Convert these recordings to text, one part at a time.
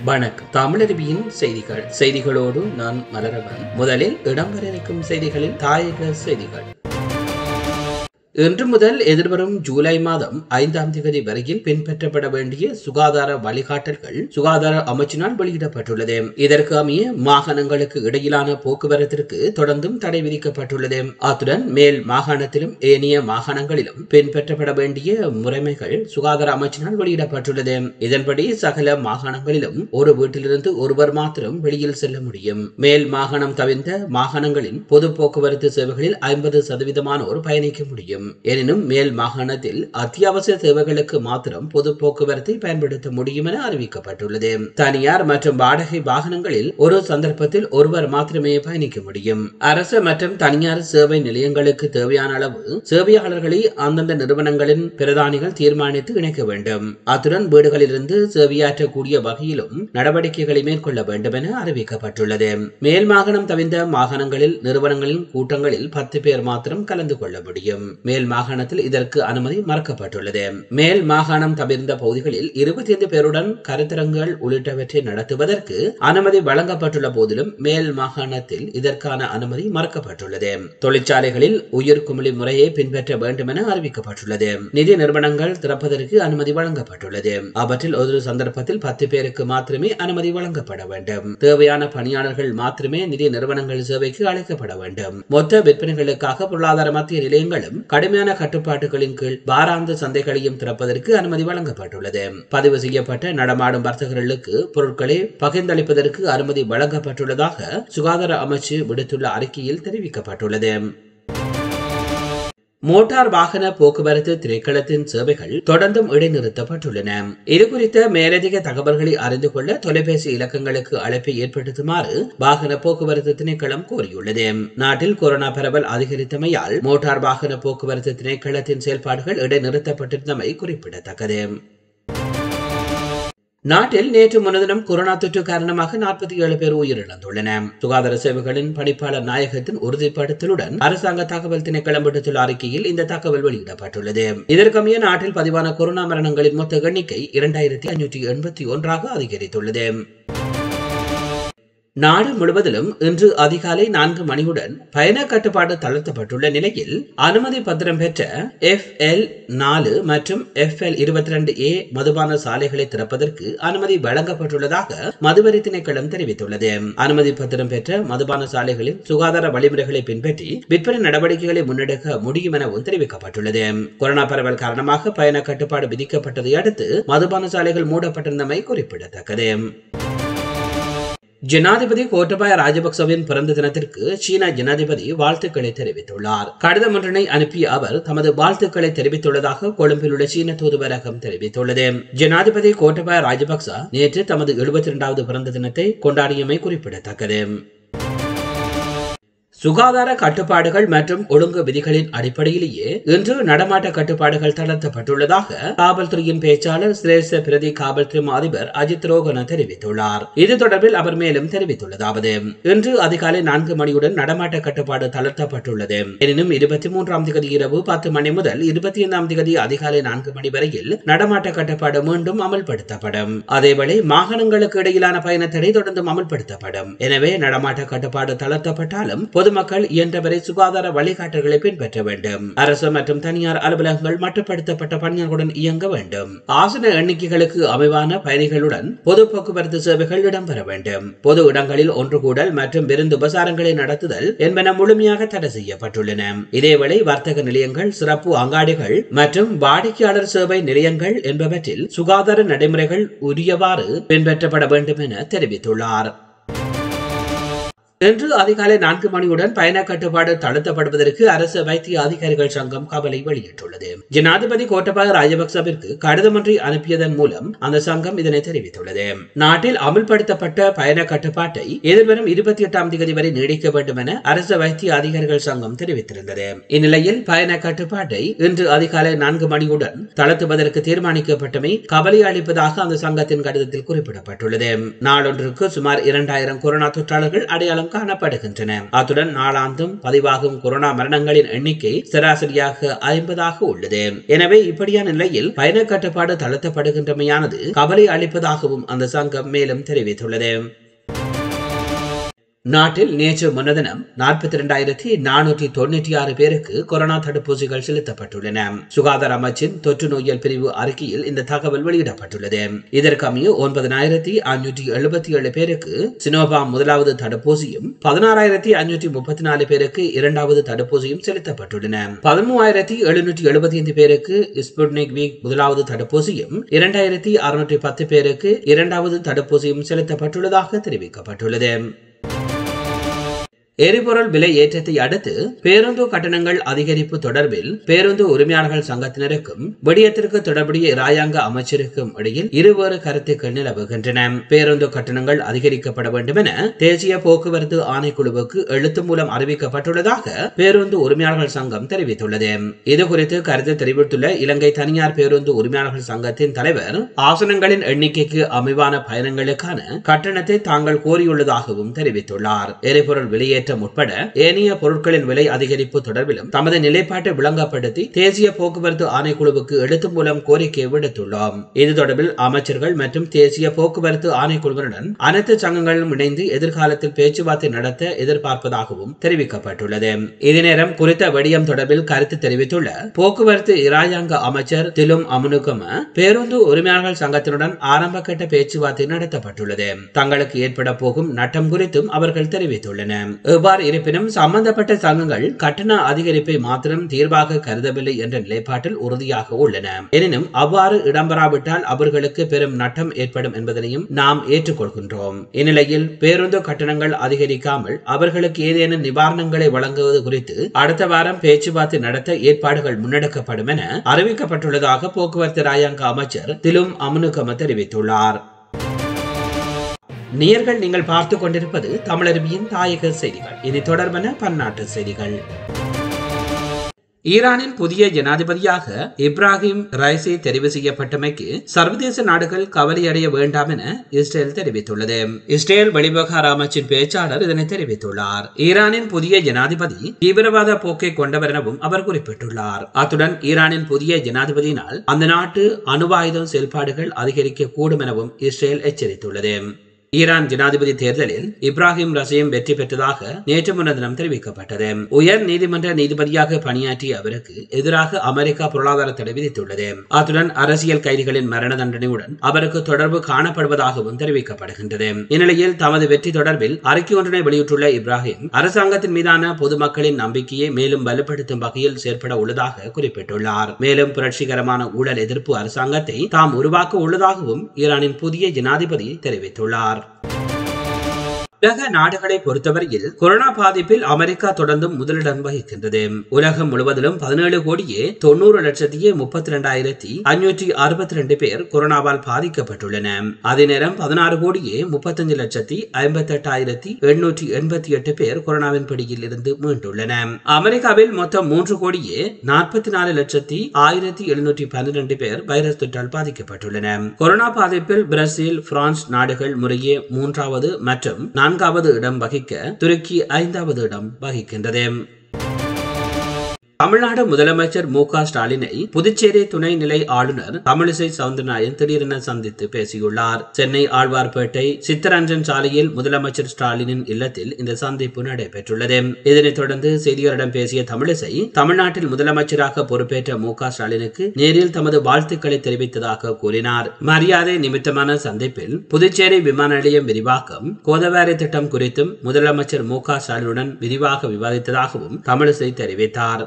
வணக்கம் தமிழருவியின் செய்திகள் செய்திகளோடு நான் மலரவன் முதலில் இடம்பெற இருக்கும் செய்திகளில் தாயக செய்திகள் இன்று முதல் எதிர்வரும் ஜூலை மாதம் ஐந்தாம் தேதி வரையில் பின்பற்றப்பட வேண்டிய சுகாதார வழிகாட்டல்கள் சுகாதார அமைச்சினால் வெளியிடப்பட்டுள்ளது இதற்கு அமைய மாகாணங்களுக்கு இடையிலான போக்குவரத்திற்கு தொடர்ந்தும் தடை விதிக்கப்பட்டுள்ளது அத்துடன் மேல் மாகாணத்திலும் ஏனைய மாகாணங்களிலும் பின்பற்றப்பட வேண்டிய முறைமைகள் சுகாதார அமைச்சினால் வெளியிடப்பட்டுள்ளது இதன்படி சகல மாகாணங்களிலும் ஒரு வீட்டிலிருந்து ஒருவர் மாத்திரம் வெளியில் செல்ல முடியும் மேல் மாகாணம் தவிர்ந்த மாகாணங்களின் பொது போக்குவரத்து சேவைகளில் ஐம்பது சதவீதமானோர் பயணிக்க முடியும் எனினும் மேல் மாகாணத்தில் அத்தியாவசிய தேவைகளுக்கு மாத்திரம் பொது போக்குவரத்தை பயன்படுத்த முடியும் என அறிவிக்கப்பட்டுள்ளது தனியார் மற்றும் வாடகை வாகனங்களில் ஒரு சந்தர்ப்பத்தில் ஒருவர் மாத்திரமே பயணிக்க முடியும் அரசு மற்றும் தனியார் சேவை நிலையங்களுக்கு தேவையான அளவு சேவையாளர்களை அந்தந்த நிறுவனங்களின் பிரதானிகள் தீர்மானித்து இணைக்க வேண்டும் அத்துடன் வீடுகளிலிருந்து சேவையாற்றக்கூடிய வகையிலும் நடவடிக்கைகளை மேற்கொள்ள வேண்டும் என அறிவிக்கப்பட்டுள்ளது மேல் மாகாணம் தவிர்ந்த மாகாணங்களில் நிறுவனங்களின் கூட்டங்களில் பத்து பேர் மாத்திரம் கலந்து கொள்ள முடியும் மேல் மாகாணத்தில் இதற்கு அனுமதி மறுக்கப்பட்டுள்ளது மேல் மாகாணம் தவிர்ந்த பகுதிகளில் இருபத்தி ஐந்து பேருடன் கருத்தரங்குகள் உள்ளிட்டவற்றை நடத்துவதற்கு அனுமதி வழங்கப்பட்டுள்ள போதிலும் மேல் மாகாணத்தில் இதற்கான அனுமதி மறுக்கப்பட்டுள்ளது தொழிற்சாலைகளில் உயிர் குமிழி முறையை பின்பற்ற வேண்டும் என அறிவிக்கப்பட்டுள்ளது நிதி நிறுவனங்கள் திறப்பதற்கு அனுமதி வழங்கப்பட்டுள்ளது அவற்றில் ஒரு சந்தர்ப்பத்தில் பத்து பேருக்கு மாத்திரமே அனுமதி வழங்கப்பட வேண்டும் தேவையான பணியாளர்கள் மாத்திரமே நிதி நிறுவனங்கள் சேவைக்கு அழைக்கப்பட வேண்டும் மொத்த விற்பனைகளுக்காக பொருளாதார மத்திய நிலையங்களும் கடுமையான கட்டுப்பாட்டுகளின் கீழ் வாராந்த சந்தைகளையும் திறப்பதற்கு அனுமதி வழங்கப்பட்டுள்ளது பதிவு செய்யப்பட்ட நடமாடும் வர்த்தகர்களுக்கு பொருட்களை பகிர்ந்தளிப்பதற்கு அனுமதி வழங்கப்பட்டுள்ளதாக சுகாதார அமைச்சு விடுத்துள்ள அறிக்கையில் தெரிவிக்கப்பட்டுள்ளது மோட்டார் வாகன போக்குவரத்து திணைக்களத்தின் சேவைகள் தொடர்ந்தும் இடைநிறுத்தப்பட்டுள்ளன இதுகுறித்த மேலதிக தகவல்களை அறிந்து கொள்ள தொலைபேசி இலக்கங்களுக்கு அழைப்பை ஏற்படுத்துமாறு வாகன போக்குவரத்து திணைக்களம் கோரியுள்ளது நாட்டில் கொரோனா பரவல் அதிகரித்தமையால் மோட்டார் வாகன போக்குவரத்து திணைக்களத்தின் செயல்பாடுகள் இடைநிறுத்தப்பட்டிருந்தமை குறிப்பிடத்தக்கது நாட்டில் நேற்று முன்தினம் கொரோனா தொற்று காரணமாக நாற்பத்தி ஏழு பேர் உயிரிழந்துள்ளன சுகாதார சேவைகளின் பணிப்பாளர் நாயகத்தின் உறுதிப்படுத்தலுடன் அரசாங்க தகவல் திணைக்களம் விடுத்துள்ள அறிக்கையில் இந்த தகவல் வெளியிடப்பட்டுள்ளது இதற்கமைய நாட்டில் பதிவான கொரோனா மரணங்களின் மொத்த எண்ணிக்கை இரண்டாயிரத்தி ஐநூற்றி எண்பத்தி ஒன்றாக அதிகரித்துள்ளது நாடு முழுவதிலும் இன்று அதிகாலை நான்கு மணியுடன் பயண கட்டுப்பாடு தளர்த்தப்பட்டுள்ள நிலையில் அனுமதி பத்திரம் பெற்ற எஃப் எல் நாலு மற்றும் எஃப் எல் இருபத்தி ரெண்டு ஏ மதுபான சாலைகளை திறப்பதற்கு அனுமதி வழங்கப்பட்டுள்ளதாக மதுவரி திணைக்களம் தெரிவித்துள்ளது அனுமதி பத்திரம் பெற்ற மதுபான சாலைகளில் சுகாதார வழிமுறைகளை பின்பற்றி விற்பனை நடவடிக்கைகளை முன்னெடுக்க முடியும் எனவும் தெரிவிக்கப்பட்டுள்ளது கொரோனா பரவல் காரணமாக பயண கட்டுப்பாடு விதிக்கப்பட்டதை அடுத்து மதுபான சாலைகள் மூடப்பட்டிருந்தமை குறிப்பிடத்தக்கது ஜனாதிபதி கோட்டபாய ராஜபக்சவின் பிறந்த தினத்திற்கு சீன ஜனாதிபதி வாழ்த்துக்களை தெரிவித்துள்ளார் கடிதம் ஒன்றினை அனுப்பிய அவர் தமது வாழ்த்துக்களை தெரிவித்துள்ளதாக கொழும்பில் உள்ள சீன தூதுவரகம் தெரிவித்துள்ளது ஜனாதிபதி கோட்டபாய ராஜபக்ச நேற்று தமது எழுபத்தி இரண்டாவது பிறந்த தினத்தை கொண்டாடியமை குறிப்பிடத்தக்கது சுகாதார கட்டுப்பாடுகள் மற்றும் ஒழுங்கு விதிகளின் அடிப்படையிலேயே இன்று நடமாட்ட கட்டுப்பாடுகள் தளர்த்தப்பட்டுள்ளதாக காவல்துறையின் பேச்சாளர் சிரேஷ்ட பிரதி காவல்துறை அதிபர் அஜித் ரோகன தெரிவித்துள்ளார் இது தொடர்பில் அவர் மேலும் தெரிவித்துள்ளதாவது இன்று அதிகாலை நான்கு மணியுடன் நடமாட்ட கட்டுப்பாடு தளர்த்தப்பட்டுள்ளது எனினும் இருபத்தி மூன்றாம் தேதி இரவு பத்து மணி முதல் இருபத்தி ஐந்தாம் தேதி அதிகாலை நான்கு மணி வரையில் நடமாட்ட கட்டுப்பாடு மீண்டும் அமல்படுத்தப்படும் அதேவேளை மாகாணங்களுக்கு இடையிலான பயணத்தடை தொடர்ந்தும் அமல்படுத்தப்படும் எனவே நடமாட்ட கட்டுப்பாடு தளர்த்தப்பட்டாலும் பொதுமக்கள் இயன்றவரை சுகாதார வழிகாட்டல்களை பின்பற்ற வேண்டும் அரசு மற்றும் தனியார் அலுவலகங்கள் மட்டுப்படுத்தப்பட்ட பணியாளர்களுடன் இயங்க வேண்டும் ஆசன எண்ணிக்கைகளுக்கு அமைவான பயணிகளுடன் பொது போக்குவரத்து சேவைகள் இடம்பெற வேண்டும் பொது இடங்களில் ஒன்று கூடல் மற்றும் விருந்து உபசாரங்களை நடத்துதல் என்பன முழுமையாக தடை செய்யப்பட்டுள்ளன இதேவேளை வர்த்தக நிலையங்கள் சிறப்பு அங்காடிகள் மற்றும் வாடிக்கையாளர் சேவை நிலையங்கள் என்பவற்றில் சுகாதார நடைமுறைகள் உரியவாறு பின்பற்றப்பட வேண்டும் என தெரிவித்துள்ளார் இன்று அதிகாலை நான்கு மணியுடன் பயண கட்டுப்பாடு தளர்த்தப்படுவதற்கு அரசு வைத்திய அதிகாரிகள் சங்கம் கவலை வெளியிட்டுள்ளது ஜனாதிபதி கோட்டபாய ராஜபக்சவிற்கு கடிதம் ஒன்றை அனுப்பியதன் மூலம் அந்த சங்கம் இதனை தெரிவித்துள்ளது நாட்டில் அமல்படுத்தப்பட்ட பயண கட்டுப்பாட்டை எதிர்வரும் இருபத்தி எட்டாம் தேதி வரை நீடிக்க வேண்டும் என அரசு வைத்திய அதிகாரிகள் சங்கம் தெரிவித்திருந்தது இந்நிலையில் பயண கட்டுப்பாட்டை இன்று அதிகாலை நான்கு மணியுடன் தளர்த்துவதற்கு தீர்மானிக்கப்பட்டமை கவலை அளிப்பதாக அந்த சங்கத்தின் கடிதத்தில் குறிப்பிடப்பட்டுள்ளது நாளொன்றுக்கு சுமார் இரண்டாயிரம் கொரோனா தொற்றாளர்கள் அடையாளம் காணப்படுகின்றன அத்துடன் நாளாந்தும் பதிவாகும் கொரோனா மரணங்களின் எண்ணிக்கை சராசரியாக ஐம்பதாக உள்ளது எனவே இப்படியான நிலையில் பயண கட்டுப்பாடு தளர்த்தப்படுகின்றமையானது கவலை அளிப்பதாகவும் அந்த சங்கம் மேலும் தெரிவித்துள்ளது நாட்டில் நேற்று முன்னதினம் நாற்பத்தி இரண்டாயிரத்தி நானூற்றி தொண்ணூற்றி ஆறு பேருக்கு கொரோனா தடுப்பூசிகள் செலுத்தப்பட்டுள்ளன சுகாதார அமைச்சின் தொற்று நோயியல் பிரிவு அறிக்கையில் இந்த தகவல் வெளியிடப்பட்டுள்ளது இதற்கமைய ஒன்பதனாயிரத்தி ஐநூற்றி எழுபத்தி ஏழு பேருக்கு சினோபாம் முதலாவது தடுப்பூசியும் பதினாறாயிரத்தி ஐநூற்றி முப்பத்தி நாலு பேருக்கு இரண்டாவது தடுப்பூசியும் செலுத்தப்பட்டுள்ளன பதிமூவாயிரத்தி எழுநூற்றி எழுபத்தி ஐந்து பேருக்கு ஸ்புட்னிக் வீக் முதலாவது தடுப்பூசியும் இரண்டாயிரத்தி அறுநூற்றி பத்து பேருக்கு இரண்டாவது தடுப்பூசியும் செலுத்தப்பட்டுள்ளதாக தெரிவிக்கப்பட்டுள்ளது எரிபொருள் விலை ஏற்றத்தை அடுத்து பேருந்து கட்டணங்கள் அதிகரிப்பு தொடர்பில் பேருந்து உரிமையாளர்கள் சங்கத்தினருக்கும் விடயத்திற்கு தொடர்புடைய இராயாங்க அமைச்சருக்கும் இடையில் இருவேறு கருத்துக்கள் நிலவுகின்றன பேருந்து கட்டணங்கள் அதிகரிக்கப்பட வேண்டும் என தேசிய போக்குவரத்து ஆணைக்குழுவுக்கு எழுத்து மூலம் அறிவிக்கப்பட்டுள்ளதாக பேருந்து உரிமையாளர்கள் சங்கம் தெரிவித்துள்ளது இது குறித்து கருத்து தெரிவித்துள்ள இலங்கை தனியார் பேருந்து உரிமையாளர்கள் சங்கத்தின் தலைவர் ஆசனங்களின் எண்ணிக்கைக்கு அமைவான பயணங்களுக்கான கட்டணத்தை தாங்கள் கோரியுள்ளதாகவும் தெரிவித்துள்ளார் எரிபொருள் வெளியேற்ற முன்னேற்றம் உட்பட ஏனைய பொருட்களின் விலை அதிகரிப்பு தொடர்பிலும் தமது நிலைப்பாட்டை விளங்கப்படுத்தி தேசிய போக்குவரத்து ஆணைக்குழுவுக்கு எழுத்து மூலம் கோரிக்கை விடுத்துள்ளோம் இது தொடர்பில் அமைச்சர்கள் மற்றும் தேசிய போக்குவரத்து ஆணைக்குழுவினுடன் அனைத்து சங்கங்களும் இணைந்து எதிர்காலத்தில் பேச்சுவார்த்தை நடத்த எதிர்பார்ப்பதாகவும் தெரிவிக்கப்பட்டுள்ளது இதே நேரம் குறித்த விடயம் தொடர்பில் கருத்து தெரிவித்துள்ள போக்குவரத்து இராயாங்க அமைச்சர் திலும் அமுனுகம பேருந்து உரிமையாளர்கள் சங்கத்தினுடன் ஆரம்ப கட்ட பேச்சுவார்த்தை நடத்தப்பட்டுள்ளது தங்களுக்கு ஏற்பட போகும் நட்டம் குறித்தும் அவர்கள் தெரிவித்துள்ளனர் எவ்வாறு இருப்பினும் சம்பந்தப்பட்ட சங்கங்கள் கட்டண அதிகரிப்பை மாத்திரம் தீர்வாக கருதவில்லை என்ற நிலைப்பாட்டில் உறுதியாக உள்ளன எனினும் அவ்வாறு இடம்பெறாவிட்டால் அவர்களுக்கு பெரும் நட்டம் ஏற்படும் என்பதனையும் நாம் ஏற்றுக்கொள்கின்றோம் இந்நிலையில் பேருந்து கட்டணங்கள் அதிகரிக்காமல் அவர்களுக்கு ஏதேனும் நிவாரணங்களை வழங்குவது குறித்து அடுத்த வாரம் பேச்சுவார்த்தை நடத்த ஏற்பாடுகள் முன்னெடுக்கப்படும் என அறிவிக்கப்பட்டுள்ளதாக போக்குவரத்து ராயாங்க அமைச்சர் திலும் அமுனுகம தெரிவித்துள்ளார் நேர்கள் நீங்கள் பார்த்து கொண்டிருப்பது தமிழருவியின் தாயக செய்திகள் இனி தொடர்பான பன்னாட்டு செய்திகள் ஈரானின் புதிய ஜனாதிபதியாக இப்ராஹிம் ரைசி தெரிவு செய்யப்பட்டமைக்கு சர்வதேச நாடுகள் கவலையடைய வேண்டாம் என இஸ்ரேல் தெரிவித்துள்ளது இஸ்ரேல் வெளிவிவகார அமைச்சின் பேச்சாளர் இதனை தெரிவித்துள்ளார் ஈரானின் புதிய ஜனாதிபதி தீவிரவாத போக்கை கொண்டவர் எனவும் அவர் குறிப்பிட்டுள்ளார் அத்துடன் ஈரானின் புதிய ஜனாதிபதியினால் அந்த நாட்டு அணுவாயுதம் செயல்பாடுகள் அதிகரிக்க கூடும் எனவும் இஸ்ரேல் எச்சரித்துள்ளது ஈரான் ஜனாதிபதி தேர்தலில் இப்ராஹிம் ரசீம் வெற்றி பெற்றதாக நேற்று முன்தினம் தெரிவிக்கப்பட்டது உயர் நீதிமன்ற நீதிபதியாக பணியாற்றிய அவருக்கு எதிராக அமெரிக்கா பொருளாதார தடை விதித்துள்ளது அத்துடன் அரசியல் கைதிகளின் மரண தண்டனையுடன் அவருக்கு தொடர்பு காணப்படுவதாகவும் தெரிவிக்கப்படுகின்றது இந்நிலையில் தமது வெற்றி தொடர்பில் அறிக்கை ஒன்றினை வெளியிட்டுள்ள இப்ராஹிம் அரசாங்கத்தின் மீதான பொதுமக்களின் நம்பிக்கையை மேலும் வலுப்படுத்தும் வகையில் செயற்பட உள்ளதாக குறிப்பிட்டுள்ளார் மேலும் புரட்சிகரமான ஊழல் எதிர்ப்பு அரசாங்கத்தை தாம் உருவாக்க உள்ளதாகவும் ஈரானின் புதிய ஜனாதிபதி தெரிவித்துள்ளார் உலக நாடுகளை பொறுத்தவரையில் கொரோனா பாதிப்பில் அமெரிக்கா தொடர்ந்து முதலிடம் வகிக்கின்றது உலகம் முழுவதிலும் பதினேழு கோடியே தொண்ணூறு லட்சத்தி முப்பத்தி இரண்டாயிரத்தி ஐநூற்றி அறுபத்தி ரெண்டு பேர் கொரோனாவால் பாதிக்கப்பட்டுள்ளன அதே நேரம் பதினாறு கோடியே முப்பத்தஞ்சு லட்சத்தி ஐம்பத்தி எட்டாயிரத்தி எண்ணூற்றி எண்பத்தி எட்டு பேர் கொரோனாவின் பிடியில் இருந்து மீண்டுள்ளன அமெரிக்காவில் மொத்தம் மூன்று கோடியே நாற்பத்தி நாலு லட்சத்தி ஆயிரத்தி எழுநூற்றி பன்னிரண்டு பேர் வைரஸ் தொற்றால் பாதிக்கப்பட்டுள்ளன கொரோனா பாதிப்பில் பிரேசில் பிரான்ஸ் நாடுகள் முறையே மூன்றாவது மற்றும் நான்காவது இடம் வகிக்க துருக்கி ஐந்தாவது இடம் வகிக்கின்றது தமிழ்நாடு முதலமைச்சர் மு க ஸ்டாலினை புதுச்சேரி துணைநிலை ஆளுநர் தமிழிசை சவுந்தரராயன் திடீரென சந்தித்து பேசியுள்ளார் சென்னை ஆழ்வார்பேட்டை சித்தரஞ்சன் சாலையில் முதலமைச்சர் ஸ்டாலினின் இல்லத்தில் இந்த சந்திப்பு நடைபெற்றுள்ளது இதனைத் தொடர்ந்து செய்தியாளரிடம் பேசிய தமிழிசை தமிழ்நாட்டில் முதலமைச்சராக பொறுப்பேற்ற மு க ஸ்டாலினுக்கு நேரில் தமது வாழ்த்துக்களை தெரிவித்ததாக கூறினார் மரியாதை நிமித்தமான சந்திப்பில் புதுச்சேரி விமான நிலையம் விரிவாக்கம் கோதவாரி திட்டம் குறித்தும் முதலமைச்சர் மு க ஸ்டாலினுடன் விரிவாக விவாதித்ததாகவும் தமிழிசை தெரிவித்தார்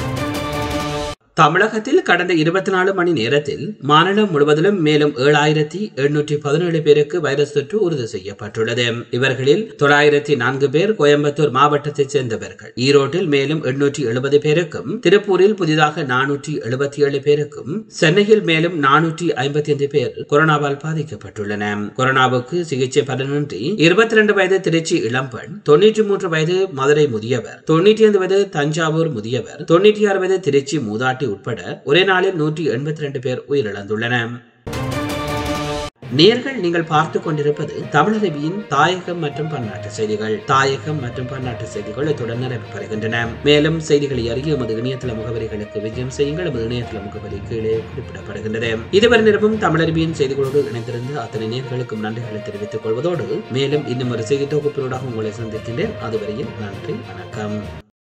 தமிழகத்தில் கடந்த இருபத்தி நாலு மணி நேரத்தில் மாநிலம் முழுவதிலும் மேலும் ஏழாயிரத்தி எண்ணூற்றி பதினேழு பேருக்கு வைரஸ் தொற்று உறுதி செய்யப்பட்டுள்ளது இவர்களில் தொள்ளாயிரத்தி நான்கு பேர் கோயம்புத்தூர் மாவட்டத்தைச் சேர்ந்தவர்கள் ஈரோட்டில் மேலும் எண்ணூற்றி எழுபது பேருக்கும் திருப்பூரில் புதிதாக நானூற்றி எழுபத்தி ஏழு பேருக்கும் சென்னையில் மேலும் நானூற்றி ஐம்பத்தி ஐந்து பேர் கொரோனாவால் பாதிக்கப்பட்டுள்ளன கொரோனாவுக்கு சிகிச்சை பலனின்றி இருபத்தி ரெண்டு வயது திருச்சி இளம்பெண் தொன்னூற்றி மூன்று வயது மதுரை முதியவர் தொண்ணூற்றி ஐந்து வயது தஞ்சாவூர் முதியவர் தொண்ணூற்றி ஆறு வயது திருச்சி மூதாட்டி உட்பட ஒரே நாளில் நூற்றி எண்பத்தி ரெண்டு பேர் உயிரிழந்துள்ளனர் நேர்கள் நீங்கள் பார்த்து கொண்டிருப்பது தமிழரவியின் தாயகம் மற்றும் பன்னாட்டு செய்திகள் தாயகம் மற்றும் பன்னாட்டு செய்திகள் இத்துடன் நிறைவு பெறுகின்றன மேலும் செய்திகளை அறிய எமது இணையதள முகவரிகளுக்கு விஜயம் செய்யுங்கள் எமது இணையதள முகவரி கீழே குறிப்பிடப்படுகின்றது இதுவரை நிரப்பும் தமிழரவியின் செய்திகளோடு இணைந்திருந்து அத்தனை நேர்களுக்கும் நன்றிகளை தெரிவித்துக் கொள்வதோடு மேலும் இன்னும் ஒரு செய்தி தொகுப்பினூடாக உங்களை சந்திக்கின்றேன் அதுவரையில் நன்றி வணக்கம்